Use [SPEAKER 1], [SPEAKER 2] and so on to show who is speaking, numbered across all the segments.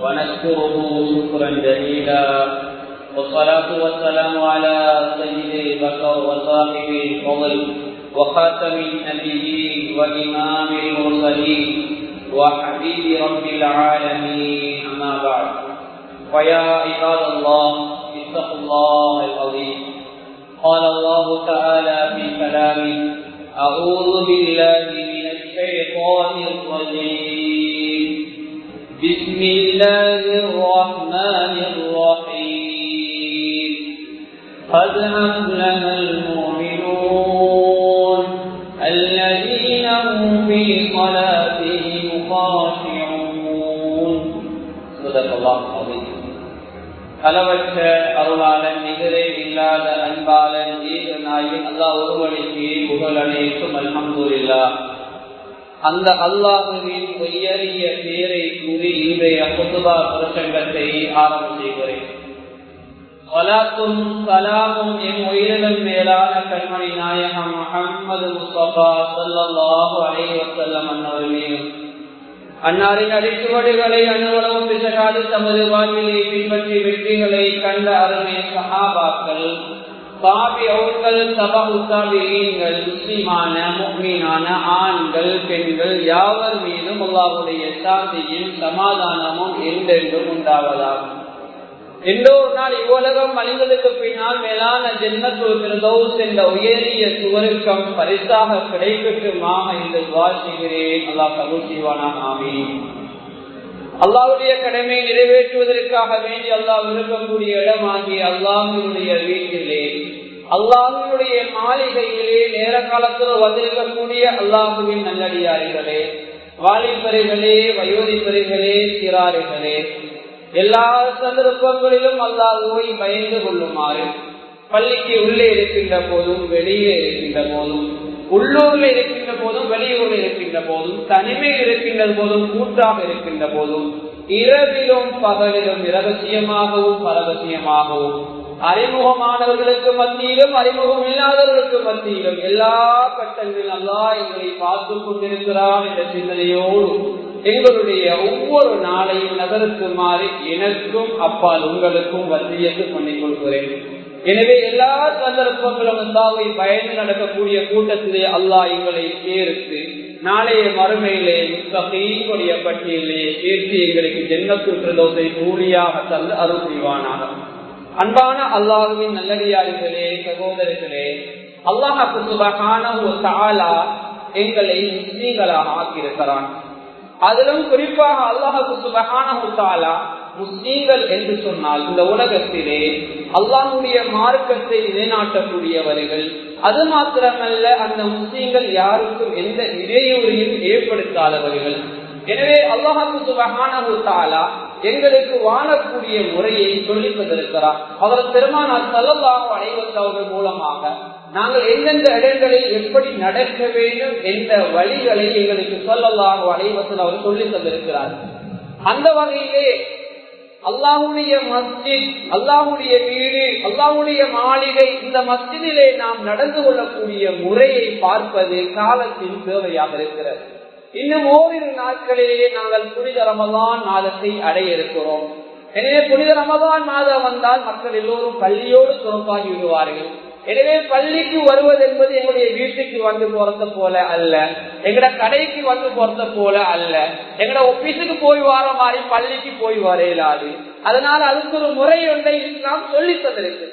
[SPEAKER 1] ونشكره شكرا جميلا والصلاة والسلام على سيد البشر وصاحب الفضل وخاتم النبيين وإمام المرسلين وحبيب رب العالمين أما بعد فيا عباد الله اتقوا الله العظيم قال الله تعالى في كلامه أعوذ بالله من الشيطان الرجيم بسم الله الرحمن الرحيم قد أفلح المؤمنون الذين هم في صلاتهم خاشعون صدق الله العظيم அளவற்ற அருளாளன் நிகரே இல்லாத அன்பாளன் ஏக நாயின் அல்லாஹ் ஒருவனுக்கு புகழ் அனைத்தும் அல்ஹம்துல்லா அந்த அல்லாஹுவின் உயரிய பேரை கூறி இன்றைய புத்துபா பிரசங்கத்தை ஆரம்பம் செய்கிறேன் வலாக்கும் சலாமும் என் உயிரிலும் மேலான கண்மணி நாயகம் முகமது முஸ்தபா சல்லாஹு அலை வசல்லம் அன்னவர்களையும் அன்னாரின் அடிச்சுவடுகளை அனுவலவும் பிசகாது தமது வாழ்விலை பின்பற்றி வெற்றிகளை கண்ட அருமை சஹாபாக்கள் தாபியவுங்கள் சபகுத்தாபியங்கள் முஸ்லிமான முக்மீனான ஆண்கள் பெண்கள் யாவர் மீதும் அல்லாஹுடைய சாந்தியும் சமாதானமும் என்றென்றும் உண்டாவதாகும் எந்தோர் நாள் இவ்வுலகம் அழிந்ததுக்கு பின்னால் மேலான ஜென்மத்துவ பிரதோஸ் என்ற உயரிய சுவருக்கம் பரிசாக கிடைக்கட்டுமாக என்று வாசிக்கிறேன் அல்லாஹ் கபூல் செய்வானாக ஆமி அல்லாவுடைய கடமையை நிறைவேற்றுவதற்காக வேண்டி அல்லாஹ் விரும்பக்கூடிய இடமாகி அல்லாஹினுடைய வீட்டிலே அல்லாஹினுடைய மாளிகையிலே நேர காலத்தில் வந்திருக்கக்கூடிய அல்லாஹுவின் நல்லடியாரிகளே வாலிபரிகளே வயோதிபரிகளே சிறாரிகளே எல்லா சந்தர்ப்பங்களிலும் அல்லாஹுவை பயந்து கொள்ளுமாறு பள்ளிக்கு உள்ளே இருக்கின்ற போதும் வெளியே இருக்கின்ற போதும் உள்ளூர்ல இருக்கின்ற போதும் வெளியூர்ல இருக்கின்ற போதும் தனிமையில் இருக்கின்ற போதும் கூட்டாக இருக்கின்ற போதும் இரவிலும் பகலிலும் இரகசியமாகவும் பரகசியமாகவும் அறிமுகமானவர்களுக்கு மத்தியிலும் அறிமுகம் இல்லாதவர்களுக்கு மத்தியிலும் எல்லா கட்டங்களிலும் அல்லா எங்களை பார்த்து கொண்டிருக்கிறார் என்ற சிந்தனையோடு எங்களுடைய ஒவ்வொரு நாளையும் நகருக்குமாறு எனக்கும் அப்பால் உங்களுக்கும் வசியத்து பண்ணிக் கொள்கிறேன் எனவே எல்லா சந்தர்ப்பங்களும் அல்லாவை பயந்து நடக்கக்கூடிய கூட்டத்திலே அல்லாஹ் எங்களை சேர்த்து நாளைய மறுமையிலே முத்தகையுடைய பட்டியலே சேர்த்து எங்களுக்கு ஜென்மத்து பிரதோசை கூலியாக தந்து அருள் செய்வானாக அன்பான அல்லாஹுவின் நல்லடியார்களே சகோதரர்களே அல்லாஹாக்கு சுபகான ஒரு தாலா எங்களை முஸ்லீம்களாக ஆக்கியிருக்கிறான் அதிலும் குறிப்பாக அல்லாஹாக்கு சுபகான தாலா முஸ்லீம்கள் என்று சொன்னால் இந்த உலகத்திலே அல்லாஹுடைய மார்க்கத்தை நிலைநாட்டக்கூடியவர்கள் அது மாத்திரமல்ல அந்த முஸ்லீம்கள் யாருக்கும் எந்த இடையூறையும் ஏற்படுத்தாதவர்கள் எனவே அல்லாஹாக்கு சுபகானா எங்களுக்கு வாழக்கூடிய முறையை சொல்லிக் கொண்டிருக்கிறார் அவர் பெருமானார் செல்லல்லாக அனைவத்தவர்கள் மூலமாக நாங்கள் எந்தெந்த இடங்களில் எப்படி நடக்க வேண்டும் என்ற வழிகளை எங்களுக்கு சொல்லல்லாக அனைவத்தில் அவர் சொல்லித் தந்திருக்கிறார் அந்த வகையிலே அல்லாஹுடைய மஸ்ஜித் அல்லாஹுடைய வீடு அல்லாஹுடைய மாளிகை இந்த மஸ்ஜிதிலே நாம் நடந்து கொள்ளக்கூடிய முறையை பார்ப்பது காலத்தின் தேவையாக இருக்கிறது இன்னும் ஓரிரு நாட்களிலேயே நாங்கள் புனித ரமதான் மாதத்தை அடைய இருக்கிறோம் எனவே புனித ரமதான் மாதம் வந்தால் மக்கள் எல்லோரும் பள்ளியோடு துறப்பாகி விடுவார்கள் எனவே பள்ளிக்கு வருவது என்பது எங்களுடைய வீட்டுக்கு வந்து போறத போல அல்ல எங்கட கடைக்கு வந்து போறத போல அல்ல எங்கட ஒபீஸுக்கு போய் வர மாதிரி பள்ளிக்கு போய் வரையலாது அதனால அதுக்கு ஒரு முறை ஒன்றை இஸ்லாம் சொல்லி தந்திருக்கு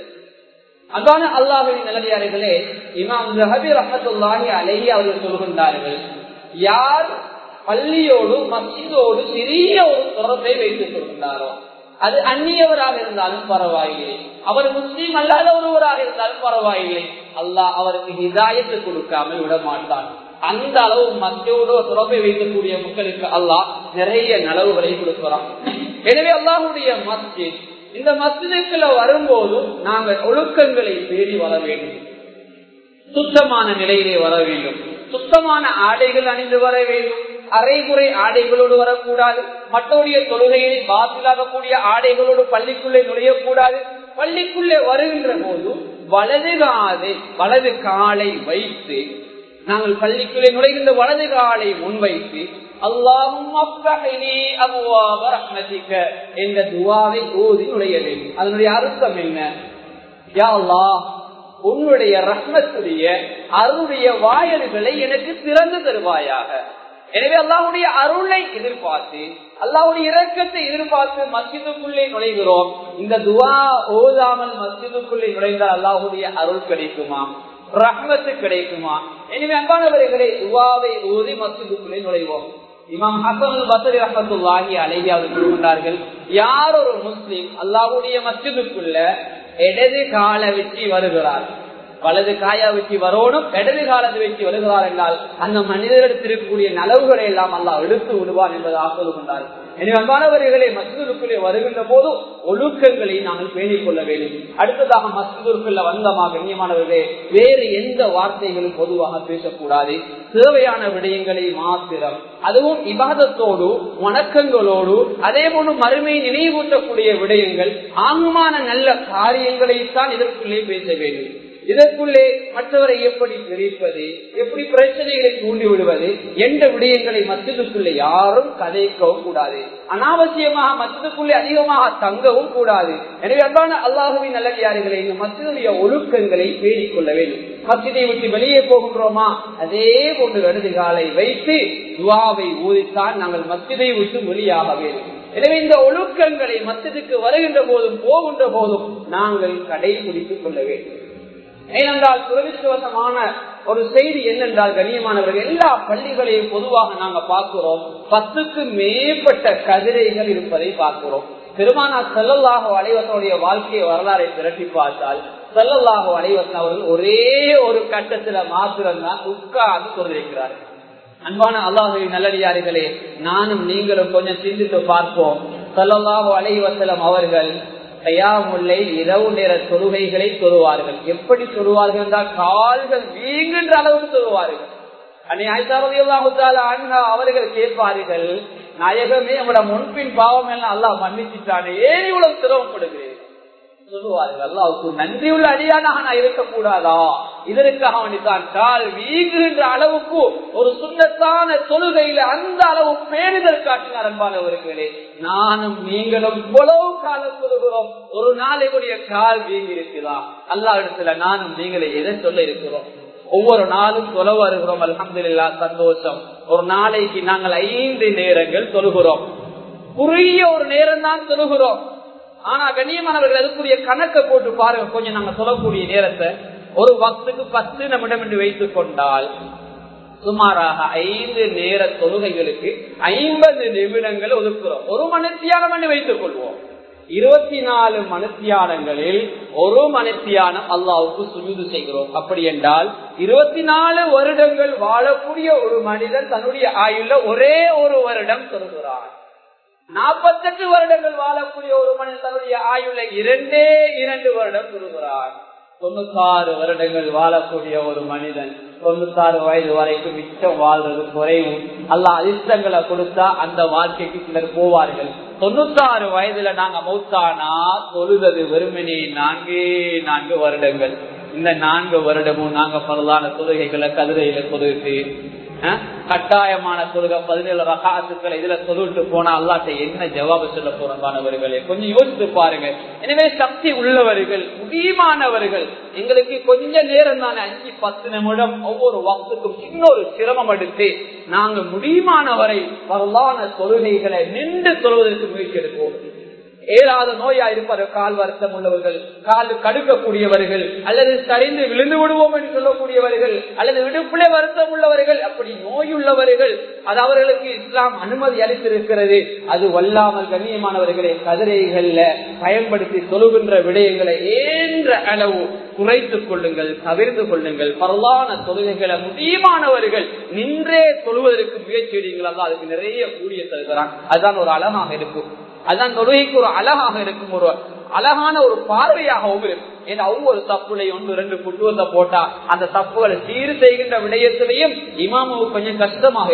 [SPEAKER 1] அதான அல்லாஹின் நிலவியார்களே இமாம் ரஹபி ரஹத்துல்லாஹி அலஹி அவர்கள் சொல்கின்றார்கள் யார் பள்ளியோடு மசிதோடு சிறிய ஒரு தொடர்பை வைத்துக் கொள்கின்றாரோ அது அந்நியவராக இருந்தாலும் பரவாயில்லை அவர் முஸ்லீம் அல்லாத ஒருவராக இருந்தாலும் பரவாயில்லை அல்லாஹ் அவருக்கு ஹிதாயத்து கொடுக்காமல் விட மாட்டான் அந்த அளவு மக்களோடு தொடர்பை வைக்கக்கூடிய மக்களுக்கு அல்லாஹ் நிறைய நலவுகளை கொடுக்கிறான் எனவே அல்லாஹுடைய மஸ்ஜித் இந்த மஸ்ஜிதுக்குள்ள வரும்போதும் நாங்கள் ஒழுக்கங்களை தேடி வர வேண்டும் சுத்தமான நிலையிலே வர வேண்டும் சுத்தமான ஆடைகள் அணிந்து வர வேண்டும் அரைகுறை ஆடைகளோடு வரக்கூடாது மற்றவருடைய தொழுகையை பாத்திலாகக்கூடிய ஆடைகளோடு பள்ளிக்குள்ளே நுழையக்கூடாது பள்ளிக்குள்ளே வருகின்ற போது வலது காதை வலது காலை வைத்து நாங்கள் பள்ளிக்குள்ளே நுழைகின்ற வலது காலை முன்வைத்து அல்லாஹும் என்ற துவாவை ஓதி நுழைய வேண்டும் அதனுடைய அர்த்தம் என்ன யா அல்லாஹ் உன்னுடைய ரஹ்மத்துடைய அருடைய வாயல்களை எனக்கு திறந்து தருவாயாக எனவே அல்லாஹுடைய அருளை எதிர்பார்த்து அல்லாஹுடைய இரக்கத்தை எதிர்பார்த்து மஸ்ஜிதுக்குள்ளே நுழைகிறோம் இந்த துவா ஓதாமல் மஸ்ஜிதுக்குள்ளே நுழைந்தால் அல்லாஹுடைய அருள் கிடைக்குமா ரஹ்மத்து கிடைக்குமா எனவே அன்பானவர்களை துவாவை ஓதி மஸ்ஜிதுக்குள்ளே நுழைவோம் இமாம் ஹசன் பசரி ரஹமத்துல்லாஹி அலைஹி அவர்கள் கூறுகின்றார்கள் யார் ஒரு முஸ்லிம் அல்லாஹுடைய மஸ்ஜிதுக்குள்ள இடது கால வச்சு வருகிறார் வலது காயா வச்சு வரணும் இடது காலத்தை வச்சு வருகிறார் என்றால் அந்த மனிதரிடத்தில் இருக்கக்கூடிய நலவுகளை எல்லாம் அல்லாஹ் எடுத்து விடுவார் என்பதாக சொல்லுகின்றார் எனவே அன்பானவர்களை மஸ்ஜிதுக்குள்ளே வருகின்ற போது ஒழுக்கங்களை நாங்கள் பேணிக் கொள்ள வேண்டும் அடுத்ததாக மஸ்ஜிதுக்குள்ள வந்தமாக கண்ணியமானவர்களே வேறு எந்த வார்த்தைகளும் பொதுவாக பேசக்கூடாது தேவையான விடயங்களை மாத்திரம் அதுவும் இபாதத்தோடு வணக்கங்களோடு அதே போன்று மறுமையை நினைவூட்டக்கூடிய விடயங்கள் ஆங்கமான நல்ல காரியங்களைத்தான் இதற்குள்ளே பேச வேண்டும் இதற்குள்ளே மற்றவரை எப்படி தெரிவிப்பது எப்படி பிரச்சனைகளை தூண்டி விடுவது என்ற விடயங்களை மத்தியத்துக்குள்ளே யாரும் கதைக்கவும் கூடாது அனாவசியமாக மத்தியத்துக்குள்ளே அதிகமாக தங்கவும் கூடாது எனவே அன்பான அல்லாஹுவின் நல்லடியார்களை இந்த மத்தியுடைய ஒழுக்கங்களை பேணிக் கொள்ள வேண்டும் மத்தியை விட்டு வெளியே போகின்றோமா அதே போன்று இடது காலை வைத்து துவாவை ஊதித்தான் நாங்கள் மத்தியை விட்டு வெளியாக வேண்டும் எனவே இந்த ஒழுக்கங்களை மத்தியத்துக்கு வருகின்ற போதும் போகின்ற போதும் நாங்கள் கடைபிடித்துக் கொள்ள வேண்டும் ஏனென்றால் துரதிருஷ்டவசமான ஒரு செய்தி என்னென்றால் கண்ணியமானவர்கள் எல்லா பள்ளிகளையும் பொதுவாக நாங்க பார்க்கிறோம் பத்துக்கு மேற்பட்ட கதிரைகள் இருப்பதை பார்க்கிறோம் பெருமானா செல்லல்லாக அலைவசனுடைய வாழ்க்கை வரலாறை திரட்டி பார்த்தால் செல்லல்லாக அலைவசன் அவர்கள் ஒரே ஒரு கட்டத்துல மாத்திரம்தான் உட்கார்ந்து கொண்டிருக்கிறார் அன்பான அல்லாஹுவின் நல்லடியார்களே நானும் நீங்களும் கொஞ்சம் சிந்தித்து பார்ப்போம் செல்லல்லாக அலைவசலம் அவர்கள் தயாமுல்லை இரவு நேர தொழுகைகளை தொழுவார்கள் எப்படி தொழுவார்கள் என்றால் கால்கள் வீங்குன்ற அளவுக்கு தொழுவார்கள் அவர்கள் கேட்பார்கள் நாயகமே உங்களோட முன்பின் பாவம் எல்லாம் அல்லா மன்னிச்சுட்டானே ஏன் இவ்வளவு சிரமப்படுகிறேன் சொல்லுவார்கள் அல்லாவுக்கு நன்றி உள்ள அடியானாக நான் இருக்கக்கூடாதா இதற்காக அவனித்தான் கால் வீங்குகின்ற அளவுக்கு ஒரு சுண்ணத்தான தொழுகையில அந்த அளவு பேரிதல் காட்டினார் அன்பானவர்களே நானும் நீங்களும் இவ்வளவு காலம் சொல்லுகிறோம் ஒரு நாளைக்குரிய கால் வீங்கி இருக்குதா அல்லா இடத்துல நானும் நீங்களை எதை சொல்ல இருக்கிறோம் ஒவ்வொரு நாளும் தொலை வருகிறோம் அலமதுல்லா சந்தோஷம் ஒரு நாளைக்கு நாங்கள் ஐந்து நேரங்கள் தொழுகிறோம் குறுகிய ஒரு நேரம் தான் தொழுகிறோம் ஆனா கண்ணியமானவர்கள் அதுக்குரிய கணக்கை போட்டு பாருங்க கொஞ்சம் நாங்க சொல்லக்கூடிய நேரத்தை ஒரு வக்துக்கு பத்து நிமிடம் என்று வைத்துக் கொண்டால் சுமாராக ஐந்து நேர தொழுகைகளுக்கு ஐம்பது நிமிடங்கள் ஒதுக்குறோம் ஒரு மனுத்தியானம் என்று வைத்துக் கொள்வோம் இருபத்தி நாலு மனுத்தியானங்களில் ஒரு மனுத்தியானம் அல்லாவுக்கு சுயுது செய்கிறோம் அப்படி என்றால் இருபத்தி நாலு வருடங்கள் வாழக்கூடிய ஒரு மனிதன் தன்னுடைய ஆயுள்ள ஒரே ஒரு வருடம் சொல்கிறான் நாற்பத்தெட்டு வருடங்கள் வாழக்கூடிய ஒரு மனிதன் தன்னுடைய ஆயுள இரண்டே இரண்டு வருடம் சொல்கிறார் தொண்ணூத்தாறு வருடங்கள் வாழக்கூடிய ஒரு மனிதன் தொண்ணூத்தாறு வயது வரைக்கும் மிச்சம் வாழ்றது குறைவு அல்ல அதிர்ஷ்டங்களை கொடுத்தா அந்த வாழ்க்கைக்கு சிலர் போவார்கள் தொண்ணூத்தாறு வயதுல நாங்க மௌத்தானா தொழுதது வெறுமனே நான்கே நான்கு வருடங்கள் இந்த நான்கு வருடமும் நாங்க பரவான தொழுகைகளை கதிரையில தொழுது கட்டாயமான தொழுகை பதினேழு ரகாசுக்களை இதுல சொல்லிட்டு போனா அல்லாட்ட என்ன ஜவாபு சொல்ல போறானவர்களே கொஞ்சம் யோசித்து பாருங்க எனவே சக்தி உள்ளவர்கள் முடியுமானவர்கள் எங்களுக்கு கொஞ்ச நேரம் தானே அஞ்சு பத்து நிமிடம் ஒவ்வொரு வக்துக்கும் இன்னொரு சிரமம் எடுத்து நாங்க முடியுமானவரை வரலான தொழுகைகளை நின்று தொழுவதற்கு முயற்சி எடுப்போம் ஏறாத நோயா இருப்பார் கால் வருத்தம் உள்ளவர்கள் கால் கடுக்கக்கூடியவர்கள் அல்லது சரிந்து விழுந்து விடுவோம் என்று சொல்லக்கூடியவர்கள் அல்லது விடுப்புலே வருத்தம் உள்ளவர்கள் அப்படி நோயுள்ளவர்கள் அது அவர்களுக்கு இஸ்லாம் அனுமதி அளித்திருக்கிறது அது வல்லாமல் கண்ணியமானவர்களை கதிரைகள்ல பயன்படுத்தி தொழுகின்ற விடயங்களை ஏன்ற அளவு குறைத்துக் கொள்ளுங்கள் தவிர்த்து கொள்ளுங்கள் பரவான தொழுகைகளை முடியுமானவர்கள் நின்றே தொழுவதற்கு முயற்சிடுங்கள் அதுக்கு நிறைய கூடிய தருகிறான் அதுதான் ஒரு அழகாக இருக்கும் அதுதான் தொழுகைக்கு ஒரு அழகாக இருக்கும் ஒரு அழகான ஒரு பார்வையாகவும் இருக்கும் ஏன்னா ஒவ்வொரு தப்புலையும் ஒன்று ரெண்டு குட்டுவத்தை போட்டா அந்த தப்புகளை சீர் செய்கின்ற விடயத்திலையும் இமாமுக்கு கொஞ்சம் கஷ்டமாக இருக்கும்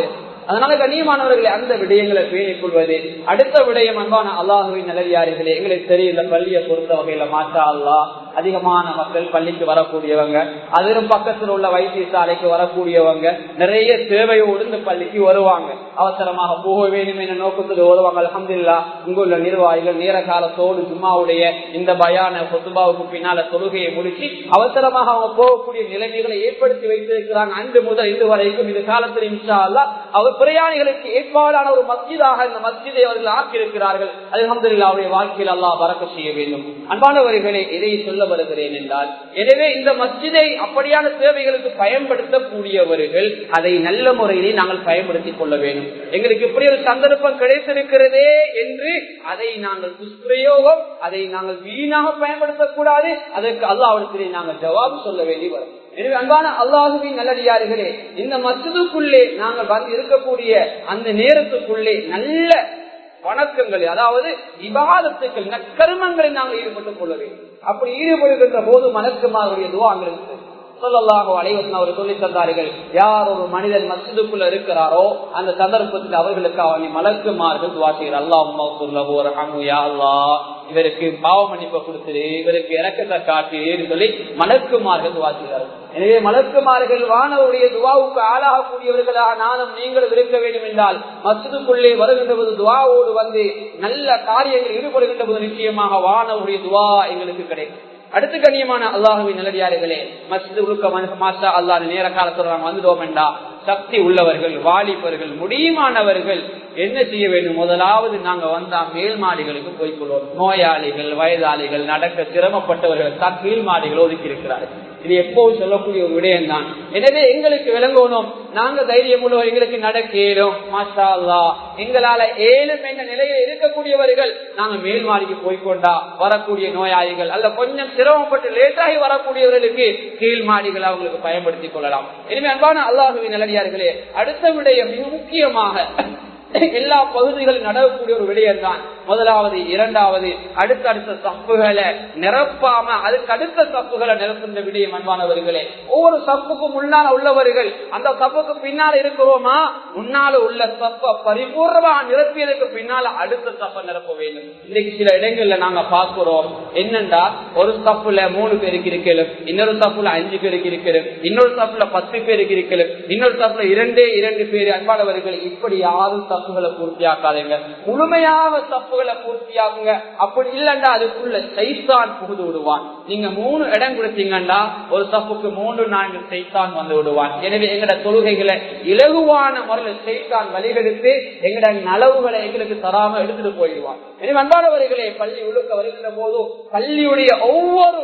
[SPEAKER 1] அதனால கண்ணியமானவர்களை அந்த விடயங்களை பேணிக் கொள்வது அடுத்த விடயம் அன்பான அல்லாஹுவின் நிலவியார்களே எங்களுக்கு தெரியல பள்ளியை பொறுத்த வகையில மாற்றா அல்லா அதிகமான மக்கள் பள்ளிக்கு வரக்கூடியவங்க அதிலும் பக்கத்தில் உள்ள வைத்தியசாலைக்கு வரக்கூடியவங்க நிறைய தேவையோடு இந்த பள்ளிக்கு வருவாங்க அவசரமாக போக வேண்டும் என்ற நோக்கத்தில் வருவாங்க அலமதுல்லா இங்குள்ள நிர்வாகிகள் நேர காலத்தோடு ஜும்மாவுடைய இந்த பயான சொத்துபாவுக்கு பின்னால தொழுகையை முடிச்சு அவசரமாக அவங்க போகக்கூடிய நிலைமைகளை ஏற்படுத்தி வைத்திருக்கிறாங்க அன்று முதல் இன்று வரைக்கும் இந்த காலத்தில் இன்ஷா அல்லா அவர் பிரயாணிகளுக்கு ஏற்பாடான ஒரு மஸ்ஜிதாக இந்த மஸ்ஜிதை அவர்கள் ஆக்கியிருக்கிறார்கள் அலமதுல்லா அவருடைய வாழ்க்கையில் அல்லாஹ் பறக்க செய்ய வேண்டும் அன்பானவர்களே இதை சொல்ல வருகிறேன் என்றால் எனவே இந்த மஸ்ஜிதை அப்படியான தேவைகளுக்கு பயன்படுத்தக்கூடியவர்கள் அதை நல்ல முறையிலே நாங்கள் பயன்படுத்திக் கொள்ள வேண்டும் எங்களுக்கு இப்படி ஒரு சந்தர்ப்பம் கிடைத்திருக்கிறதே என்று அதை நாங்கள் துஷ்பிரயோகம் அதை நாங்கள் வீணாக பயன்படுத்தக்கூடாது அதற்கு அல்லாவிடத்திலே நாங்கள் ஜவாபு சொல்ல வேண்டி வரும் எனவே அன்பான அல்லாஹுவின் நல்லடியார்களே இந்த மசிதுக்குள்ளே நாங்கள் வந்து இருக்கக்கூடிய அந்த நேரத்துக்குள்ளே நல்ல வணக்கங்கள் அதாவது விவாதத்துக்கள் நற்கருமங்களை நாங்கள் ஈடுபட்டுக் கொள்ள வேண்டும் அப்படி ஈடுபடுகின்ற போது மனக்குமாருடைய துவாங்களுக்கு சொல்லலாக அனைவரும் அவர் சொல்லி தந்தார்கள் யார் ஒரு மனிதன் மசிதுக்குள்ள இருக்கிறாரோ அந்த சந்தர்ப்பத்தில் அவர்களுக்கு அவனை மலக்குமார்கள் துவாசிகள் அல்லாஹ் இவருக்கு பாவ மன்னிப்பை கொடுத்துரு இவருக்கு இறக்கத்தை காட்டு சொல்லி மலக்குமார்கள் துவாசிகிறார்கள் எனவே மலக்குமார்கள் வானவருடைய துவாவுக்கு ஆளாகக்கூடியவர்களாக நானும் நீங்களும் இருக்க வேண்டும் என்றால் மசிதுக்குள்ளே வருகின்ற போது துவாவோடு வந்து நல்ல காரியங்கள் ஈடுபடுகின்ற போது நிச்சயமாக வானவருடைய துவா எங்களுக்கு கிடைக்கும் அடுத்து கண்ணியமான அல்லாஹுவின் நல்லடியார்களே மசிது உழுக்க மாசா அல்லா நேர காலத்துல நாங்க வந்துடுவோம் என்றா சக்தி உள்ளவர்கள் வாலிபர்கள் முடியுமானவர்கள் என்ன செய்ய வேண்டும் முதலாவது நாங்க வந்தா மேல் மாடிகளுக்கு போய்கொள்வோம் நோயாளிகள் வயதாளிகள் நடக்க சிரமப்பட்டவர்கள் தான் கீழ் மாடிகள் ஒதுக்கி இருக்கிறார்கள் இது எப்போது சொல்லக்கூடிய ஒரு விடயம் தான் எனவே எங்களுக்கு விளங்கணும் நாங்க தைரியம் உள்ளவர் எங்களுக்கு நடக்கலும் மாஷா அல்லா எங்களால ஏழும் என்ற நிலையில் இருக்கக்கூடியவர்கள் நாங்க மேல் மாடிக்கு போய்கொண்டா வரக்கூடிய நோயாளிகள் அல்ல கொஞ்சம் சிரமப்பட்டு லேட்டாகி வரக்கூடியவர்களுக்கு கீழ் மாடிகள் அவங்களுக்கு பயன்படுத்திக் கொள்ளலாம் எனவே அன்பான அல்லாஹுவின் நிலடியார்களே அடுத்த விடயம் மிக முக்கியமாக எல்லா பகுதிகளும் நடக்கக்கூடிய ஒரு விடயம் தான் முதலாவது இரண்டாவது அடுத்தடுத்த சப்புகளை நிரப்பாம அதுக்கு அடுத்த சப்புகளை நிரப்புகின்ற விடயம் அன்பானவர்களே ஒவ்வொரு சப்புக்கும் முன்னால உள்ளவர்கள் அந்த சப்புக்கு பின்னால இருக்கிறோமா முன்னால உள்ள சப்ப பரிபூர்ணமா நிரப்பியதுக்கு பின்னால அடுத்த சப்ப நிரப்ப வேண்டும் இன்னைக்கு சில இடங்கள்ல நாங்க பார்க்கிறோம் என்னண்டா ஒரு சப்புல மூணு பேருக்கு இருக்கலும் இன்னொரு சப்புல அஞ்சு பேருக்கு இருக்கலும் இன்னொரு சப்புல பத்து பேருக்கு இருக்கலும் இன்னொரு சப்புல இரண்டே இரண்டு பேர் அன்பானவர்கள் இப்படி யாரும் தப்புகளை பூர்த்தியாக்காதீங்க முழுமையாக தப்புகளை பூர்த்தியாகுங்க அப்படி இல்லைண்டா அதுக்குள்ள சைத்தான் புகுது விடுவான் நீங்க மூணு இடம் கொடுத்தீங்கன்னா ஒரு தப்புக்கு மூன்று நான்கு சைத்தான் வந்து விடுவான் எனவே எங்கட தொழுகைகளை இலகுவான முறையில் சைத்தான் வழிகெடுத்து எங்கட நலவுகளை எங்களுக்கு தராம எடுத்துட்டு போயிடுவான் எனவே அன்பானவர்களே பள்ளி உழுக்க வருகின்ற போது பள்ளியுடைய ஒவ்வொரு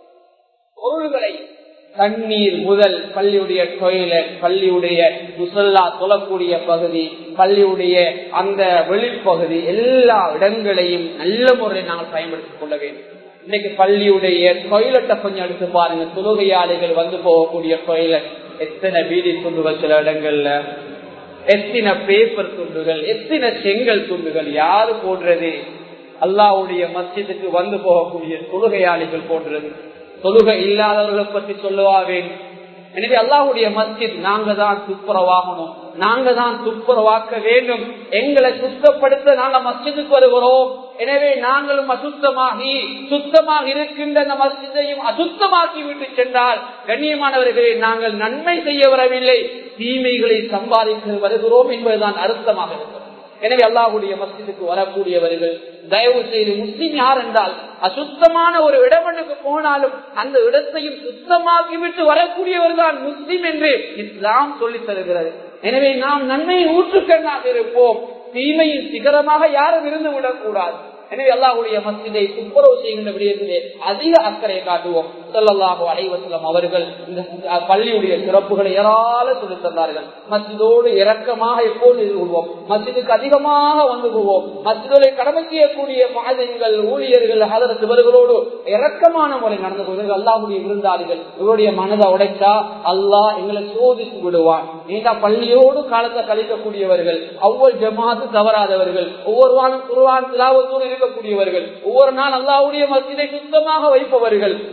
[SPEAKER 1] பொருள்களை தண்ணீர் முதல் பள்ளியுடைய டொய்லெட் பள்ளியுடைய முசல்லா தொழக்கூடிய பகுதி பள்ளியுடைய அந்த வெளிப்பகுதி எல்லா இடங்களையும் நல்ல முறையில் நாங்கள் பயன்படுத்திக் கொள்ள வேண்டும் இன்னைக்கு பள்ளியுடைய டொய்லெட்டை கொஞ்சம் எடுத்து பாருங்க தொழுகையாளிகள் வந்து போகக்கூடிய டொய்லெட் எத்தனை பீடி துண்டுகள் சில இடங்கள்ல எத்தனை பேப்பர் துண்டுகள் எத்தனை செங்கல் துண்டுகள் யாரு போடுறது அல்லாவுடைய மஸ்ஜிதுக்கு வந்து போகக்கூடிய தொழுகையாளிகள் போன்றது தொழுகை இல்லாதவர்களை பற்றி சொல்லுவாவேன் எனவே அல்லாஹுடைய மஸ்ஜித் நாங்க தான் துப்புரவாகணும் நாங்க தான் துப்புரவாக்க வேண்டும் எங்களை சுத்தப்படுத்த நாங்க மஸ்ஜிதுக்கு வருகிறோம் எனவே நாங்களும் அசுத்தமாகி சுத்தமாக இருக்கின்ற அந்த மஸ்ஜிதையும் அசுத்தமாக்கி விட்டு சென்றால் கண்ணியமானவர்களே நாங்கள் நன்மை செய்ய வரவில்லை தீமைகளை சம்பாதிக்க வருகிறோம் என்பதுதான் அர்த்தமாக இருக்கிறது எனவே அல்லாஹுடைய மஸ்ஜிதுக்கு வரக்கூடியவர்கள் தயவு செய்து முஸ்லிம் யார் என்றால் அசுத்தமான ஒரு இடமனுக்கு போனாலும் அந்த இடத்தையும் சுத்தமாக்கிவிட்டு வரக்கூடியவர் தான் முஸ்லிம் என்று இஸ்லாம் சொல்லித் தருகிறது எனவே நாம் நன்மையை ஊற்றுக்கண்ணாக இருப்போம் தீமையின் சிகரமாக யாரும் இருந்து விடக்கூடாது எனவே அல்லாஹுடைய மஸ்ஜிதை துப்புரவு செய்கின்ற விடயத்திலே அதிக அக்கறை காட்டுவோம் சொல்லல்லாஹு அலைவசலம் அவர்கள் இந்த பள்ளியுடைய சிறப்புகளை ஏராள சொல்லித் தந்தார்கள் மஸ்ஜிதோடு இறக்கமாக எப்போது கொள்வோம் மஸ்ஜிதுக்கு அதிகமாக வந்து கொள்வோம் மஸ்ஜிதோடு கடமை செய்யக்கூடிய மாதங்கள் ஊழியர்கள் அதற்கு இவர்களோடு இறக்கமான முறை நடந்து கொள்வார்கள் அல்லாஹுடைய விருந்தாளிகள் இவருடைய மனதை உடைச்சா அல்லாஹ் எங்களை சோதித்து விடுவான் நீண்டா பள்ளியோடு காலத்தை கழிக்கக்கூடியவர்கள் ஒவ்வொரு ஜமாத்து தவறாதவர்கள் ஒவ்வொரு வாரம் குருவான் திலாவத்தோடு இருக்கக்கூடியவர்கள் ஒவ்வொரு நாள் அல்லாவுடைய மஸ்ஜிதை சுத்தமாக வைப்பவர்கள் அல்லாவுடைய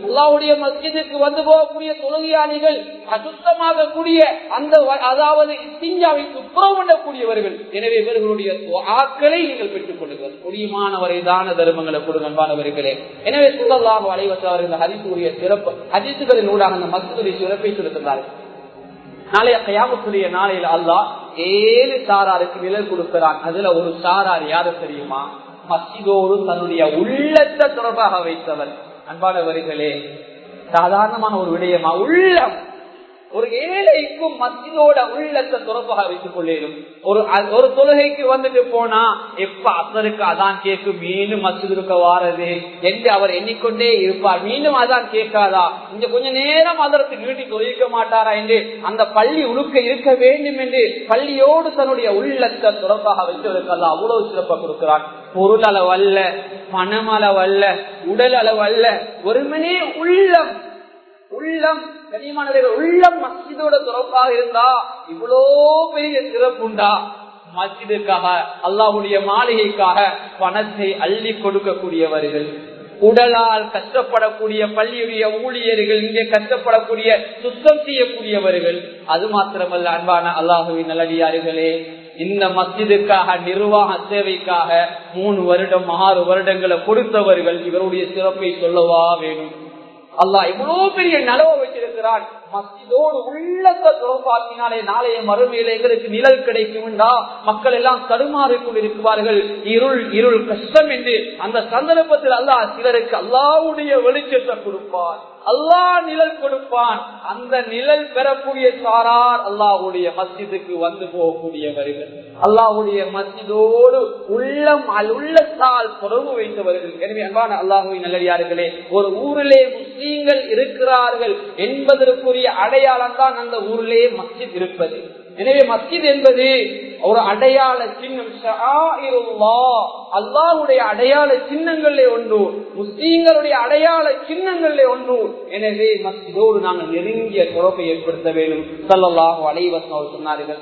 [SPEAKER 1] அல்லாவுடைய மஸ்ஜிதுக்கு வந்து போகக்கூடிய தொழுகையாளிகள் அசுத்தமாக கூடிய அந்த வ- அதாவது இஸ்திஞ்சாவை துப்புரவு பண்ணக்கூடியவர்கள் எனவே இவர்களுடைய ஆக்களை நீங்கள் பெற்றுக் கொள்ளுங்கள் முடியுமானவரை தான தர்மங்களை கொடுங்க அன்பானவர்களே எனவே சுதல்லாக அலைவசவர் இந்த ஹரிசுடைய சிறப்பு ஹரிசுகளின் ஊடாக அந்த மஸ்ஜிதுடைய சிறப்பை செலுத்துகிறார்கள் நாளைய கயாமத்துடைய நாளையில அல்லாஹ் ஏழு சாராருக்கு நிழல் கொடுக்கிறான் அதுல ஒரு சாரார் யாரு தெரியுமா மஸ்ஜிதோடு தன்னுடைய உள்ளத்தை தொடர்பாக வைத்தவர் அன்பானவர்களே சாதாரணமான ஒரு விடயமா உள்ளம் ஒரு ஏழைக்கும் மத்தியோட உள்ளத்தை தொடர்பாக வைத்துக் கொள்ளேனும் ஒரு அ- ஒரு தொழுகைக்கு வந்துட்டு போனா எப்ப அசருக்கு அதான் கேட்கும் மீண்டும் மசிதுக்க வாரது என்று அவர் எண்ணிக்கொண்டே இருப்பார் மீண்டும் அதான் கேட்காதா இங்க கொஞ்ச நேரம் அதற்கு நீட்டி தொழிக்க மாட்டாரா என்று அந்த பள்ளி உழுக்க இருக்க வேண்டும் என்று பள்ளியோடு தன்னுடைய உள்ளத்தை தொடர்பாக வைத்தவருக்கு அவ்வளவு சிறப்பாக கொடுக்கிறான் பொருள் அளவு அல்ல பணம் அளவு அல்ல உடல் அளவு அல்ல ஒருமனே உள்ளம் உள்ளம் கனிமானவர்கள் உள்ளம் மஸ்ஜிதோட தொடர்பாக இருந்தா இவ்வளோ பெரிய சிறப்புண்டா மஸ்ஜிதுக்காக அல்லாஹ்வுடைய மாளிகைக்காக பணத்தை அள்ளி கொடுக்கக்கூடியவர்கள் உடலால் கஷ்டப்படக்கூடிய பள்ளியுடைய ஊழியர்கள் இங்கே கஷ்டப்படக்கூடிய சுத்தம் செய்யக்கூடியவர்கள் அது மாத்திரமல்ல அன்பான அல்லாஹுவின் நல்லடியார்களே இந்த மஸ்ஜிதுக்காக நிர்வாக சேவைக்காக மூணு வருடம் ஆறு வருடங்களை கொடுத்தவர்கள் இவருடைய சிறப்பை சொல்லவா வேணும் அல்லாஹ் இவ்வளவு பெரிய நலவை வச்சிருக்கிறான் மஸ்ஜிதோடு உள்ளத்தை துறப்பாக்கினாலே நாளைய மறுமையில எங்களுக்கு நிழல் கிடைக்கும் மக்கள் எல்லாம் தடுமாறி கொண்டிருக்கிறார்கள் இருள் இருள் கஷ்டம் என்று அந்த சந்தர்ப்பத்தில் அல்லாஹ் சிலருக்கு அல்லாவுடைய வெளிச்சத்தை கொடுப்பார் அல்லாஹ் நிழல் கொடுப்பான் அந்த நிழல் பெறக்கூடிய சாரார் அல்லாஹ்வுடைய மஸ்ஜிதுக்கு வந்து போகக்கூடியவர்கள் அல்லாஹ்வுடைய மஸ்ஜிதோடு உள்ளம் அல் உள்ளத்தால் தொடர்பு வைத்தவர்கள் எனவே அன்பான அல்லாஹுவின் நல்லடியார்களே ஒரு ஊரிலே முஸ்லீம்கள் இருக்கிறார்கள் என்பதற்குரிய அடையாளம் தான் அந்த ஊரிலே மஸ்ஜித் இருப்பது எனவே மஸ்ஜித் என்பது ஒரு அடையாள சின்னம் அல்லாஹுடைய அடையாள சின்னங்களே ஒன்று முஸ்லீம்களுடைய அடையாள சின்னங்களே ஒன்று எனவே மஸ்ஜிதோடு நாங்கள் நெருங்கிய தொடர்பை ஏற்படுத்த வேண்டும் சல்லல்லாஹு அலைவசம் அவர் சொன்னார்கள்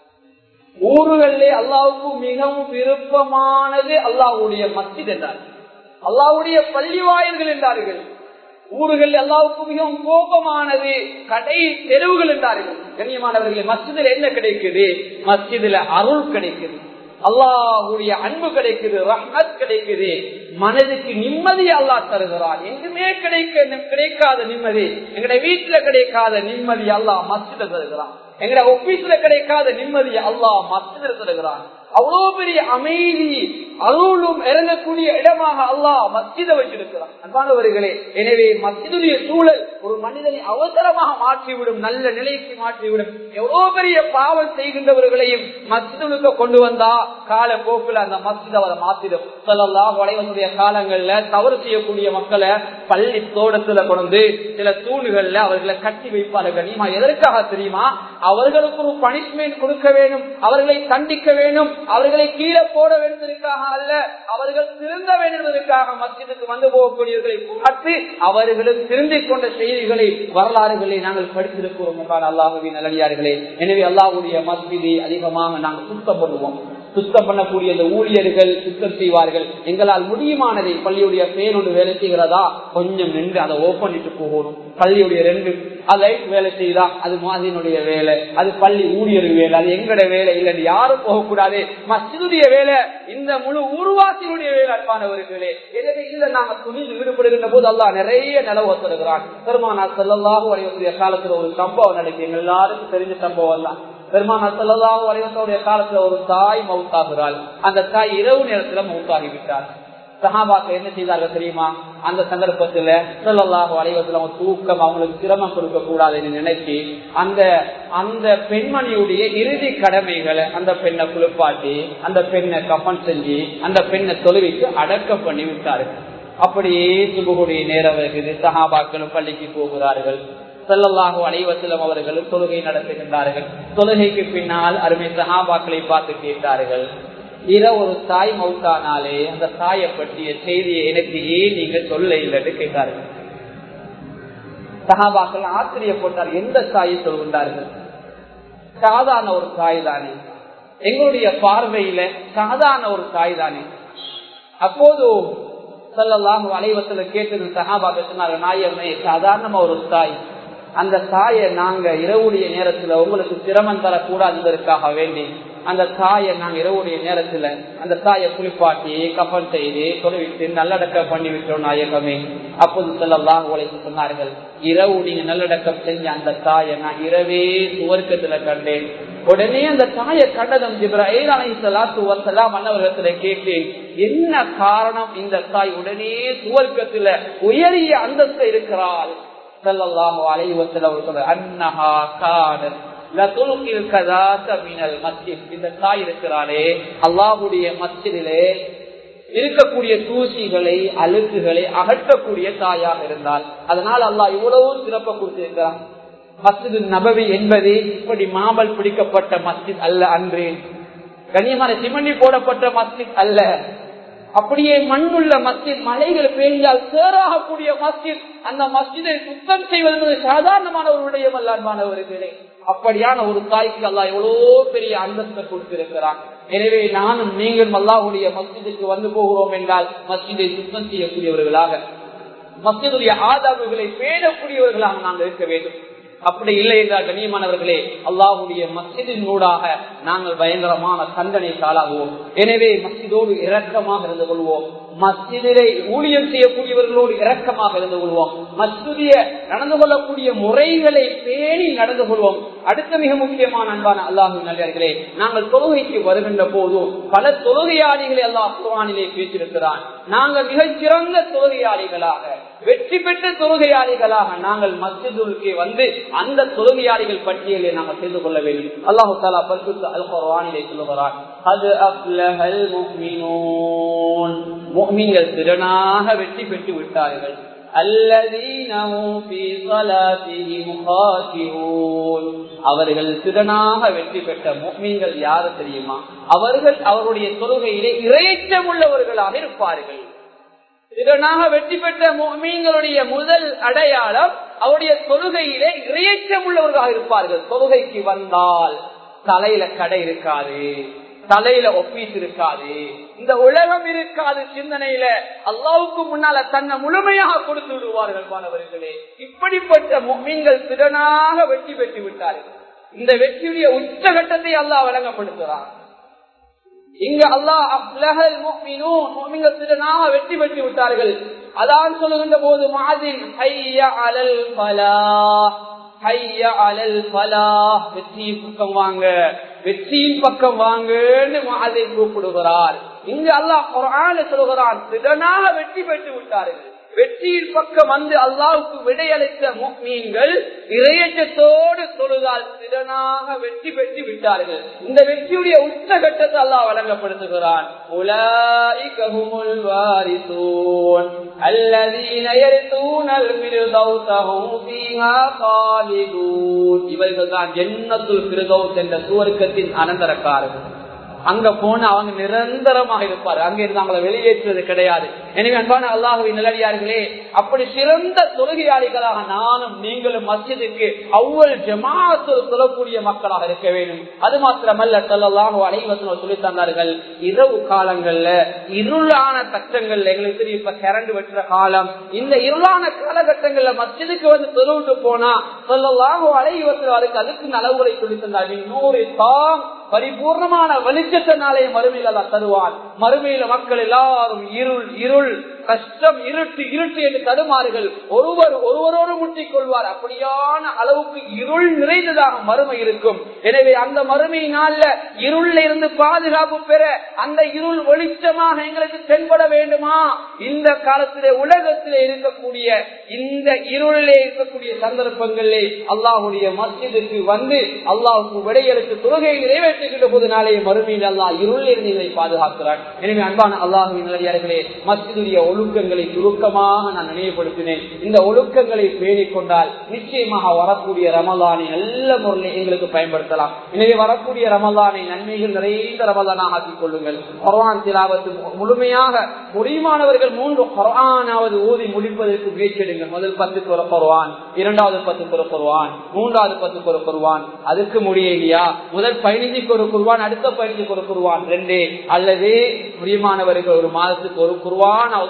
[SPEAKER 1] ஊர்களிலே அல்லாவுக்கு மிகவும் விருப்பமானது அல்லாஹ்வுடைய மஸ்ஜித் என்றார் அல்லாஹ்வுடைய பள்ளி வாயில்கள் என்றார்கள் ஊர்கள் அல்லாவுக்கு மிகவும் கோபமானது கடை தெருவுகள் என்றார்கள் கண்ணியமானவர்களே மஸ்ஜிதில் என்ன கிடைக்குது மஸ்ஜிதுல அருள் கிடைக்குது அல்லாஹுடைய அன்பு கிடைக்குது ரஹ்மத் கிடைக்குது மனதுக்கு நிம்மதி அல்லாஹ் தருகிறான் எங்குமே கிடைக்க கிடைக்காத நிம்மதி எங்களுடைய வீட்டுல கிடைக்காத நிம்மதி அல்லாஹ் மஸ்ஜித தருகிறான் எங்கட ஒபீஸ்ல கிடைக்காத நிம்மதி அல்லாஹ் மஸ்ஜித தருகிறான் அவ்வளவு பெரிய அமைதி அருளும் இறங்கக்கூடிய இடமாக அல்லாஹ் மஸ்ஜித வச்சிருக்கிறான் அன்பானவர்களே எனவே மஸ்ஜிதுடைய சூழல் ஒரு மனிதனை அவசரமாக மாற்றிவிடும் நல்ல நிலைக்கு மாற்றிவிடும் எவ்வளவு பெரிய பாவம் செய்கின்றவர்களையும் மஸ்ஜிதுக்கு கொண்டு வந்தா கால போக்குல அந்த மஸ்ஜித் அவரை மாத்திடும் சொல்லலாம் வளைவனுடைய காலங்கள்ல தவறு செய்யக்கூடிய மக்களை பள்ளி தோட்டத்துல கொண்டு சில தூணுகள்ல அவர்களை கட்டி வைப்பார்கள் நீமா எதற்காக தெரியுமா அவர்களுக்கு ஒரு பனிஷ்மெண்ட் கொடுக்க வேண்டும் அவர்களை தண்டிக்க வேண்டும் அவர்களை கீழே போட வேண்டியதற்காக அல்ல அவர்கள் திருந்த வேண்டியதற்காக மஸ்ஜிதுக்கு வந்து போகக்கூடியவர்களை பார்த்து அவர்களும் திருந்திக் கொண்ட செய்திகளை வரலாறுகளை நாங்கள் படித்திருக்கிறோம் என்றால் அல்லாஹுவின் நல்லடியார்களே எனவே அல்லாஹுடைய மஸ்ஜிதை அதிகமாக நாங்கள் சுத்தம் பண்ணுவோம் சுத்தம் பண்ணக்கூடிய அந்த ஊழியர்கள் சுத்தம் செய்வார்கள் எங்களால் முடியுமானதை பள்ளியுடைய பேர் ஒன்று வேலை செய்கிறதா கொஞ்சம் நின்று அதை ஓப்பன் பண்ணிட்டு போகணும் பள்ளியுடைய ரெண்டு லைட் வேலை செய்தா அது மாதினுடைய வேலை அது பள்ளி ஊழியர் வேலை அது எங்கட வேலை இல்லைன்னு யாரும் போகக்கூடாது மசிதுடைய வேலை இந்த முழு உருவாக்கினுடைய வேலை அன்பானவர்களே எனவே இல்ல நாங்க துணியில் ஈடுபடுகின்ற போது அல்லா நிறைய நிலவு தருகிறான் பெருமானா செல்லல்லாக வரையக்கூடிய காலத்துல ஒரு சம்பவம் நடக்கும் எங்க எல்லாருக்கும் தெரிஞ்ச சம்பவம் தான் பெருமானா செல்லல்லாக வரைவத்தோடைய காலத்துல ஒரு தாய் மவுத்தாகிறாள் அந்த தாய் இரவு நேரத்துல மவுத்தாகி விட்டார் சஹாபாக்கள் என்ன செய்தார்கள் தெரியுமா அந்த சந்தர்ப்பத்துல சொல்லலாக வளைவத்துல அவங்க தூக்கம் அவங்களுக்கு சிரமம் கொடுக்க கூடாதுன்னு நினைச்சு அந்த அந்த பெண்மணியுடைய இறுதி கடமைகளை அந்த பெண்ணை குளிப்பாட்டி அந்த பெண்ணை கப்பன் செஞ்சு அந்த பெண்ணை தொழுவிக்கு அடக்கம் பண்ணி விட்டார்கள் அப்படியே சுபகுடைய நேரம் வருகிறது சஹாபாக்களும் பள்ளிக்கு போகிறார்கள் செல்லல்லாக அலைவசலம் அவர்களும் தொழுகை நடத்துகின்றார்கள் தொழுகைக்கு பின்னால் அருமை சஹாபாக்களை பார்த்து கேட்டார்கள் இத ஒரு தாய் மவுத்தானாலே அந்த தாயை பற்றிய செய்தியை எனக்கு ஏன் நீங்க சொல்ல இல்லைன்னு கேட்டார்கள் சகாபாக்கள் ஆச்சரியப்பட்டார் எந்த தாயை சொல்கின்றார்கள் சாதாரண ஒரு தாய் தானே எங்களுடைய பார்வையில சாதாரண ஒரு தாய் தானே அப்போது சொல்லலாம் அலைவத்துல கேட்டு சகாபாக சொன்னாங்க நாயமே சாதாரணமா ஒரு தாய் அந்த தாயை நாங்க இரவுடைய நேரத்துல உங்களுக்கு சிரமம் தரக்கூடாதுக்காக வேண்டி அந்த தாயை நாங்க இரவுடைய நேரத்துல அந்த தாயை குளிப்பாட்டி கப்பல் செய்து தொலைவிட்டு நல்லடக்கம் பண்ணி விட்டோம் நாயகமே அப்போது செல்லலாம் உழைத்து சொன்னார்கள் இரவு நீங்க நல்லடக்கம் செஞ்ச அந்த தாயை நான் இரவே சுவர்க்கத்துல கண்டேன் உடனே அந்த தாயை கண்டதும் ஜிப்ராஹிம் அலை சலாத்து வசலாம் மன்னவர்களிடத்துல கேட்டேன் என்ன காரணம் இந்த தாய் உடனே சுவர்க்கத்துல உயரிய அந்தஸ்து இருக்கிறாள் சல்லல்லாஹு அலைஹி வஸல்லம் அவர்கள் அன்னஹா கானத் லதுல்கில் கதாத மினல் மஸ்ஜித் இந்த தாய் இருக்கிறாளே அல்லாஹ்வுடைய மஸ்ஜிதிலே இருக்கக்கூடிய தூசிகளை அழுக்குகளை அகற்றக்கூடிய தாயாக இருந்தால் அதனால் அல்லாஹ் இவ்வளவு சிறப்ப கொடுத்திருக்கிறான் மஸ்ஜிது நபவி என்பது இப்படி மாமல் பிடிக்கப்பட்ட மஸ்ஜித் அல்ல அன்று கண்ணியமான சிமண்டி போடப்பட்ட மஸ்ஜித் அல்ல அப்படியே மண்ணுள்ள மஸ்ஜித் மலைகள் பெய்தால் சேராகக்கூடிய மஸ்ஜித் அந்த மஸ்ஜிதை சுத்தம் செய்வது என்பது சாதாரணமான ஒரு விடயம் அல்ல அன்பானவர்களே அப்படியான ஒரு தாய்க்கு அல்லா எவ்வளவு பெரிய அந்தஸ்தை கொடுத்திருக்கிறான் எனவே நானும் நீங்களும் அல்லாஹுடைய மஸ்ஜிதுக்கு வந்து போகிறோம் என்றால் மஸ்ஜிதை சுத்தம் செய்யக்கூடியவர்களாக மஸ்ஜிதுடைய ஆதாரங்களை பேணக்கூடியவர்களாக நாங்கள் இருக்க வேண்டும் அப்படி இல்லை என்றால் கண்ணியமானவர்களே அல்லாஹுடைய மஸ்ஜிதின் ஊடாக நாங்கள் பயங்கரமான தண்டனை காலாகுவோம் எனவே மஸ்ஜிதோடு இரக்கமாக இருந்து கொள்வோம் மஸ்ஜிதிலே ஊழியம் செய்யக்கூடியவர்களோடு இரக்கமாக இருந்து கொள்வோம் மஸ்ஜிதிய நடந்து கொள்ளக்கூடிய முறைகளை பேணி நடந்து கொள்வோம் அடுத்த மிக முக்கியமான அன்பான அல்லாஹு நல்லர்களே நாங்கள் தொழுகைக்கு வருகின்ற போதும் பல தொழுகையாளிகளை அல்லாஹ் குர்ஆனிலே பேசியிருக்கிறான் நாங்கள் மிகச் சிறந்த தொழுகையாளிகளாக வெற்றி பெற்ற தொழுகையாளிகளாக நாங்கள் மஸ்ஜிதுக்கு வந்து அந்த தொழுகையாளிகள் பட்டியலை நாங்கள் செய்து கொள்ள வேண்டும் அல்லாஹு தாலா பரிசுத்த அல் குர்ஆனிலே சொல்லுகிறான் அது அஃப்லஹல் முஃமினூன் முஃமின்கள் திறனாக வெற்றி பெற்று விட்டார்கள் அவர்கள் திறனாக வெற்றி பெற்ற முக்மீன்கள் யாரு தெரியுமா அவர்கள் அவருடைய தொழுகையிலே இறைச்சம் உள்ளவர்களாக இருப்பார்கள் திறனாக வெற்றி பெற்ற மீன்களுடைய முதல் அடையாளம் அவருடைய தொழுகையிலே இறையச்சம் உள்ளவர்களாக இருப்பார்கள் தொழுகைக்கு வந்தால் தலையில கடை இருக்காது தலையில ஒப்பீஸ் இருக்காது இந்த உலகம் இருக்காது சிந்தனையில அல்லாவுக்கு முன்னால தன்னை முழுமையாக கொடுத்து விடுவார்கள் மாணவர்களே இப்படிப்பட்ட மீன்கள் திறனாக வெற்றி பெற்று விட்டார்கள் இந்த வெற்றியுடைய உச்சகட்டத்தை அல்லாஹ் வழங்கப்படுத்துகிறார் இங்கு அல்லாஹ் திறனாக வெற்றி பெற்று விட்டார்கள் அதான் சொல்லுகின்ற போது மாதின் அலல் பலா அலல் பலா வெற்றியின் பக்கம் வாங்க வெற்றியின் பக்கம் வாங்கன்னு அதை கூப்பிடுகிறார் இங்கு அல்லாஹ் குரான சொல்கிறான் திறனாக வெற்றி பெற்று விட்டார்கள் வெற்றியின் பக்கம் வந்து அல்லாவுக்கு விடையளித்த மீன்கள் இறையற்றத்தோடு தொழுதால் திறனாக வெற்றி பெற்று விட்டார்கள் இந்த வெற்றியுடைய உச்சகட்டத்தை அல்லாஹ் வழங்கப்படுத்துகிறான் இவர்கள் தான் ஜென்னத்துல் பிரதௌஸ் என்ற சுவர்க்கத்தின் அனந்தரக்காரர்கள் அங்க போன அவங்க நிரந்தரமாக இருப்பார் அங்க இருந்து அவங்களை வெளியேற்றுவது கிடையாது எனவே அன்பான அல்லாஹுவின் நிலடியார்களே அப்படி சிறந்த தொழுகையாளிகளாக நானும் நீங்களும் மஸ்ஜிதுக்கு அவ்வளவு ஜமாத்தில் சொல்லக்கூடிய மக்களாக இருக்க வேண்டும் அது மாத்திரமல்ல சொல்லலாக அனைவசனம் சொல்லி தந்தார்கள் இரவு காலங்கள்ல இருளான கட்டங்கள்ல எங்களுக்கு தெரியும் இப்ப கரண்ட் வெட்டுற காலம் இந்த இருளான காலகட்டங்கள்ல மஸ்ஜிதுக்கு வந்து தொழுவிட்டு போனா சொல்லலாக அலைவசம் அதுக்கு அதுக்கு அளவுகளை சொல்லி தந்தார் நூறு தாம் பரிபூர்ணமான வெளிச்சத்தினாலே மறுமையில் அல்ல தருவான் மறுமையில மக்கள் எல்லாரும் இருள் இருள் கஷ்டம் இருட்டு இருட்டு என்று தடுமாறுகள் ஒருவர் ஒருவரோடு முட்டிக் கொள்வார் அப்படியான அளவுக்கு இருள் நிறைந்ததாக மறுமை இருக்கும் எனவே அந்த மறுமை நாள்ல இருள்ல இருந்து பாதுகாப்பு பெற அந்த இருள் வெளிச்சமாக எங்களுக்கு தென்பட வேண்டுமா இந்த காலத்திலே உலகத்திலே இருக்கக்கூடிய இந்த இருளிலே இருக்கக்கூடிய சந்தர்ப்பங்களிலே அல்லாஹுடைய மஸ்ஜிதுக்கு வந்து அல்லாஹுக்கு விடையெடுத்து தொழுகையை நிறைவேற்றுகின்ற போது நாளே மறுமையில் அல்லாஹ் இருளில் நீங்களை பாதுகாக்கிறார் எனவே அன்பான அல்லாஹுவின் நிலையார்களே மஸ்ஜிதுடைய ஒழுக்கங்களை சுருக்கமாக நான் நினைவுபடுத்தினேன் இந்த ஒழுக்கங்களை பேணிக் கொண்டால் நிச்சயமாக வரக்கூடிய ரமலானை நல்ல முறையில் எங்களுக்கு பயன்படுத்தலாம் எனவே வரக்கூடிய ரமலானை நன்மைகள் நிறைந்த ரமலானாக ஆக்கிக் கொள்ளுங்கள் குரான் திலாவத்து முழுமையாக முடியுமானவர்கள் மூன்று குரானாவது ஊதி முடிப்பதற்கு முயற்சிடுங்கள் முதல் பத்துக்கு ஒரு குருவான் இரண்டாவது பத்துக்கு ஒரு குருவான் மூன்றாவது பத்துக்கு ஒரு குருவான் அதுக்கு முடியலையா முதல் பதினஞ்சுக்கு ஒரு குருவான் அடுத்த பதினஞ்சுக்கு ஒரு குருவான் ரெண்டு அல்லது முடியுமானவர்கள் ஒரு மாதத்துக்கு ஒரு குருவானாவது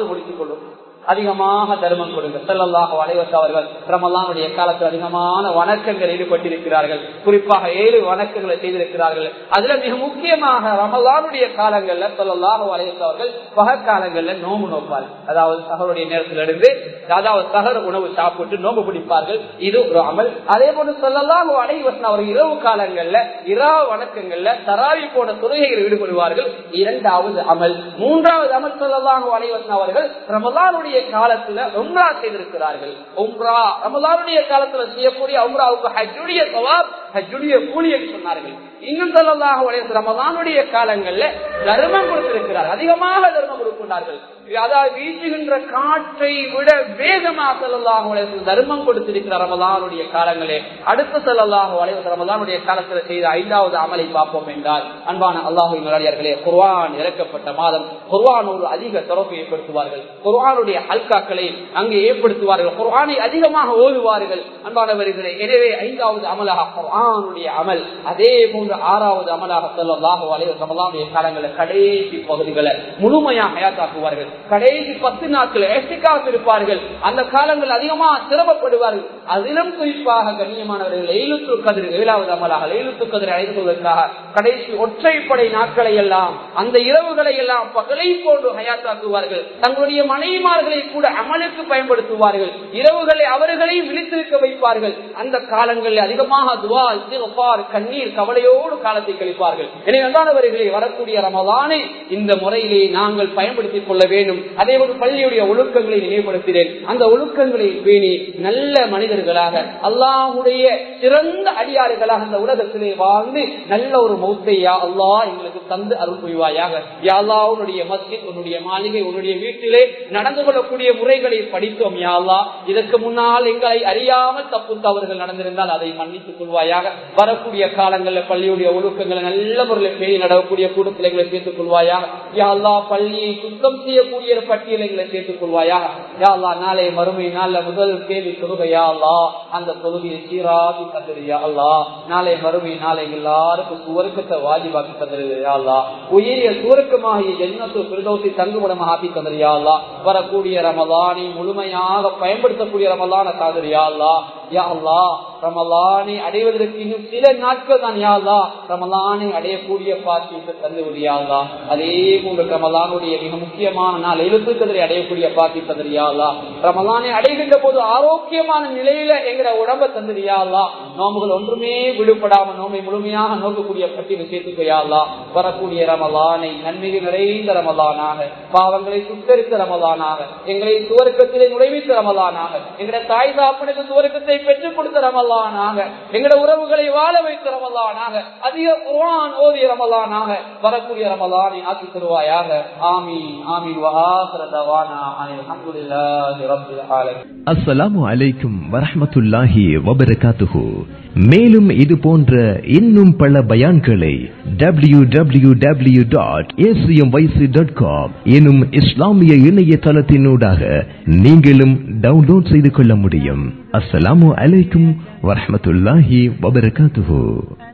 [SPEAKER 1] முடித்துக் கொள்ளும் அதிகமாக தர்மம் கொடுங்க செல்லல்லாக வளைவச அவர்கள் ரமலானுடைய காலத்தில் அதிகமான வணக்கங்கள் ஈடுபட்டிருக்கிறார்கள் குறிப்பாக ஏழு வணக்கங்களை செய்திருக்கிறார்கள் அதுல மிக முக்கியமாக ரமலானுடைய காலங்கள்ல சொல்லல்லாக வளைவச அவர்கள் பகற்காலங்கள்ல நோம்பு நோப்பார்கள் அதாவது சகருடைய நேரத்திலிருந்து அதாவது சகர் உணவு சாப்பிட்டு நோம்பு பிடிப்பார்கள் இது ஒரு அமல் அதே போன்று சொல்லல்லாக வளைவசன் அவர் இரவு காலங்கள்ல இரவு வணக்கங்கள்ல தராவி போன தொழுகையில் ஈடுபடுவார்கள் இரண்டாவது அமல் மூன்றாவது அமல் சொல்லல்லாக வளைவசன் அவர்கள் ரமலானுடைய காலத்துல உம்ரா செய்திருக்கிறார்கள் உம்ரா ரமலானுடைய காலத்துல செய்யக்கூடிய உம்ராவுக்கு ஹஜ்ஜுடைய சவாப் ஹஜ்ஜுடைய கூலி என்று சொன்னார்கள் இன்னும் சொல்லலாக ரமலானுடைய காலங்கள்ல தர்மம் கொடுத்திருக்கிறார் அதிகமாக தர்மம் கொடுக்கிறார்கள் அதாவது வீசுகின்ற காற்றை விட வேகமாக செல்லலாக தர்மம் கொடுத்திருக்கிறார் ரமலானுடைய காலங்களே அடுத்த செல்லலாக வளைவு ரமலானுடைய காலத்தில் செய்த ஐந்தாவது அமலை பார்ப்போம் என்றால் அன்பான அல்லாஹு நிலையார்களே குர்வான் இறக்கப்பட்ட மாதம் குர்வானோடு அதிக தொடர்பு ஏற்படுத்துவார்கள் குர்வானுடைய ஹல்காக்களை அங்கே ஏற்படுத்துவார்கள் குர்வானை அதிகமாக ஓதுவார்கள் அன்பானவர்களே எனவே ஐந்தாவது அமலாக குர்ஆனுடைய அமல் அதே போன்று ஆறாவது அமலாக செல்லலாக வளைவு ரமலானுடைய காலங்களில் கடைசி பகுதிகளை முழுமையாக ஹயாத்தாக்குவார்கள் கடைசி பத்து நாட்கள் எஸ்டிக்காக இருப்பார்கள் அந்த காலங்கள் அதிகமாக சிரமப்படுவார்கள் அதிலும் குறிப்பாக கண்ணியமானவர்கள் எயிலுத்து கதிர் ஏழாவது அமலாக எயிலுத்து கதிர் அழைப்பதற்காக கடைசி ஒற்றைப்படை நாட்களை எல்லாம் அந்த இரவுகளை எல்லாம் பகலை போன்று ஹயாத்தாக்குவார்கள் தங்களுடைய மனைவிமார்களை கூட அமலுக்கு பயன்படுத்துவார்கள் இரவுகளை அவர்களை விழித்திருக்க வைப்பார்கள் அந்த காலங்களில் அதிகமாக துவா இஸ்திக்ஃபார், கண்ணீர் கவலையோடு காலத்தை கழிப்பார்கள் எனவே அன்பானவர்களே வரக்கூடிய ரமலானை இந்த முறையிலே நாங்கள் பயன்படுத்திக் கொள்ள வேண்டும் அதே ஒரு பள்ளியுடைய ஒழுக்கங்களை நினைவுபடுத்தினேன் அந்த ஒழுக்கங்களை பேணி நல்ல மனிதர்களாக அல்லாஹுடைய சிறந்த அடியாறுகளாக அந்த உலகத்திலே வாழ்ந்து நல்ல ஒரு மௌத்தையா அல்லாஹ் எங்களுக்கு தந்து அருள் புரிவாயாக யா அல்லாஹ் உன்னுடைய மஸ்ஜித் உன்னுடைய மாளிகை உன்னுடைய வீட்டிலே நடந்து கொள்ளக்கூடிய முறைகளை படித்தோம் யா அல்லாஹ் இதற்கு முன்னால் எங்களை அறியாமல் தப்பு தவறுகள் நடந்திருந்தால் அதை மன்னித்துக் கொள்வாயாக வரக்கூடிய காலங்களில் பள்ளியுடைய ஒழுக்கங்களை நல்ல முறையில் பேணி நடக்கக்கூடிய கூட்டத்தில் எங்களை சேர்த்துக் கொள்வாயாக யா அல்லாஹ் பள்ளியை சுத்தம் செய்யக்கூடிய ஒரு பட்டியலை எங்களை சேர்த்துக் கொள்வாயாக யா அல்லாஹ் நாளை மறுமை நாள்ல முதல் கேள்வி தொழுகையா அல்லா அந்த தொழுகையை சீராகி தந்துருயா அல்லா நாளை மறுமை நாளை எல்லாருக்கும் சுவர்க்கத்தை வாஜிபாக்கி தந்துருயா அல்லா உயிரிய சுவர்க்கமாகிய ஜென்மத்து பிரதோசி தங்குமடமாக ஆக்கி தந்துருயா அல்லா வரக்கூடிய ரமலானை முழுமையாக பயன்படுத்தக்கூடிய ரமலான தாதுரியா அல்லா யா அல்லா ரமலானை அடைவதற்கு இன்னும் சில நாட்கள் தான் யாழ்லா ரமலானை அடையக்கூடிய பாக்கியத்தை தந்து விடியாளா அதே போன்று ரமலானுடைய மிக முக்கியமான நாள் எழுத்துக்கதிரை அடையக்கூடிய பாக்கியத்தை தந்திரியாளா ரமலானை அடைகின்ற போது ஆரோக்கியமான நிலையில எங்கிற உடம்ப தந்திரியாளா நோம்புகள் ஒன்றுமே விடுபடாம நோம்பை முழுமையாக நோக்கக்கூடிய பட்டியல் சேர்த்துக்கையாளா வரக்கூடிய ரமலானை நன்மைகள் நிறைந்த ரமலானாக பாவங்களை சுத்தரித்த ரமலானாக எங்களை சுவர்க்கத்திலே நுழைவித்த ரமலானாக எங்களுடைய தாய் தாப்பனுக்கு சுவர்க்கத்தை பெற்றுக் கொடுத்த ரமலானாக எங்களுடைய உறவுகளை வாழ வைத்த ரமலானாக அதிக குரான் ஓதிய ரமலானாக வரக்கூடிய ரமலானை ஆக்கி தருவாயாக ஆமீன் ஆமீன் வஆஹிர தவானா அனில் ஹம்துலில்லாஹி ரப்பில் ஆலமீன்
[SPEAKER 2] அஸ்ஸலாமு அலைக்கும் வரஹ்மத்துல்லாஹி வபரகாத்துஹு மேலும் இது போன்ற இன்னும் பல பயான்களை W W W dot dot com எனும் இஸ்லாமிய இணையதளத்தினூடாக நீங்களும் டவுன்லோட் செய்து கொள்ள முடியும் அஸ்ஸலாமு அலைக்கும் வரஹ்மத்துல்லாஹி வபரகாத்துஹு